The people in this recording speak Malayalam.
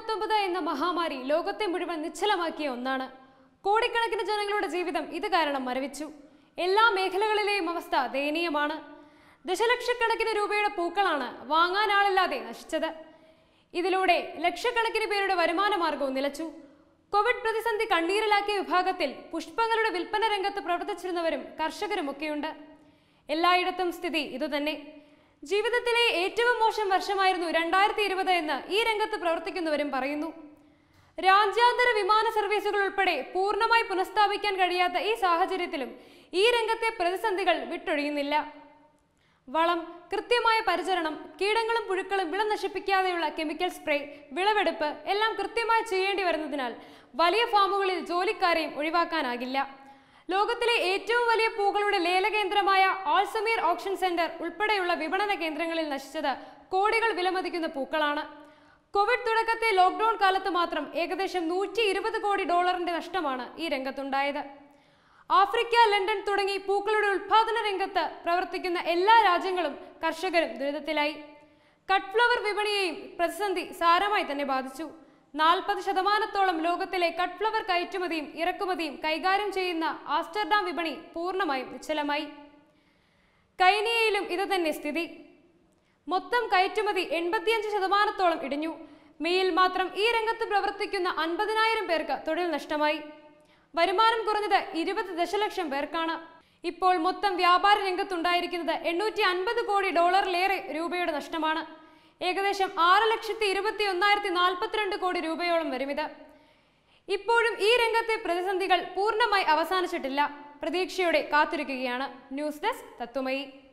പത്തൊമ്പത് എന്ന മഹാമാരി ലോകത്തെ മുഴുവൻ നിശ്ചലമാക്കിയ ഒന്നാണ് കോടിക്കണക്കിന് ജനങ്ങളുടെ ജീവിതം ഇത് കാരണം മരവിച്ചു എല്ലാ മേഖലകളിലെയും അവസ്ഥ ദയനീയമാണ് ദശലക്ഷക്കണക്കിന് രൂപയുടെ പൂക്കളാണ് വാങ്ങാനാളില്ലാതെ നശിച്ചത് ഇതിലൂടെ ലക്ഷക്കണക്കിന് പേരുടെ വരുമാന മാർഗവും നിലച്ചു കോവിഡ് പ്രതിസന്ധി കണ്ണീരിലാക്കിയ വിഭാഗത്തിൽ പുഷ്പങ്ങളുടെ വിൽപ്പന രംഗത്ത് പ്രവർത്തിച്ചിരുന്നവരും കർഷകരുമൊക്കെയുണ്ട് എല്ലായിടത്തും സ്ഥിതി ഇതുതന്നെ ജീവിതത്തിലെ ഏറ്റവും മോശം വർഷമായിരുന്നു രണ്ടായിരത്തി ഇരുപത് എന്ന് ഈ രംഗത്ത് പ്രവർത്തിക്കുന്നവരും പറയുന്നു രാജ്യാന്തര വിമാന സർവീസുകൾ ഉൾപ്പെടെ പൂർണ്ണമായി പുനഃസ്ഥാപിക്കാൻ കഴിയാത്ത ഈ സാഹചര്യത്തിലും ഈ രംഗത്തെ പ്രതിസന്ധികൾ വിട്ടൊഴിയുന്നില്ല വളം കൃത്യമായ പരിചരണം കീടങ്ങളും പുഴുക്കളും വിള നശിപ്പിക്കാതെയുള്ള കെമിക്കൽ സ്പ്രേ വിളവെടുപ്പ് എല്ലാം കൃത്യമായി ചെയ്യേണ്ടി വരുന്നതിനാൽ വലിയ ഫാമുകളിൽ ജോലിക്കാരെയും ഒഴിവാക്കാനാകില്ല ലോകത്തിലെ ഏറ്റവും വലിയ പൂക്കളുടെ ലേലകേന്ദ്രമായ ആൾസമീർ ഓപ്ഷൻ സെന്റർ ഉൾപ്പെടെയുള്ള വിപണന കേന്ദ്രങ്ങളിൽ നശിച്ചത് കോടികൾ വിലമതിക്കുന്ന പൂക്കളാണ് കോവിഡ് തുടക്കത്തെ ലോക്ക്ഡൌൺ കാലത്ത് മാത്രം ഏകദേശം നൂറ്റി ഇരുപത് കോടി ഡോളറിന്റെ നഷ്ടമാണ് ഈ രംഗത്തുണ്ടായത് ആഫ്രിക്ക ലണ്ടൻ തുടങ്ങി പൂക്കളുടെ ഉൽപാദന രംഗത്ത് പ്രവർത്തിക്കുന്ന എല്ലാ രാജ്യങ്ങളും കർഷകരും ദുരിതത്തിലായി കട്ട് ഫ്ലവർ വിപണിയെയും പ്രതിസന്ധി സാരമായി തന്നെ ബാധിച്ചു നാൽപ്പത് ശതമാനത്തോളം ലോകത്തിലെ കട്ട് ഫ്ലവർ കയറ്റുമതിയും ഇറക്കുമതിയും കൈകാര്യം ചെയ്യുന്ന ആസ്റ്റർഡാം വിപണി പൂർണ്ണമായും നിശ്ചലമായി കൈനിയയിലും ഇത് തന്നെ സ്ഥിതി മൊത്തം കയറ്റുമതി എൺപത്തിയഞ്ച് ശതമാനത്തോളം ഇടിഞ്ഞു മെയിൽ മാത്രം ഈ രംഗത്ത് പ്രവർത്തിക്കുന്ന അൻപതിനായിരം പേർക്ക് തൊഴിൽ നഷ്ടമായി വരുമാനം കുറഞ്ഞത് ഇരുപത് ദശലക്ഷം പേർക്കാണ് ഇപ്പോൾ മൊത്തം വ്യാപാര രംഗത്തുണ്ടായിരിക്കുന്നത് എണ്ണൂറ്റി അൻപത് കോടി ഡോളറിലേറെ രൂപയുടെ നഷ്ടമാണ് ഏകദേശം ആറ് ലക്ഷത്തി ഇരുപത്തി ഒന്നായിരത്തി നാൽപ്പത്തിരണ്ട് കോടി രൂപയോളം വരും ഇത് ഇപ്പോഴും ഈ രംഗത്തെ പ്രതിസന്ധികൾ പൂർണ്ണമായി അവസാനിച്ചിട്ടില്ല പ്രതീക്ഷയോടെ കാത്തിരിക്കുകയാണ് ന്യൂസ് ഡെസ്ക് തത്വമയി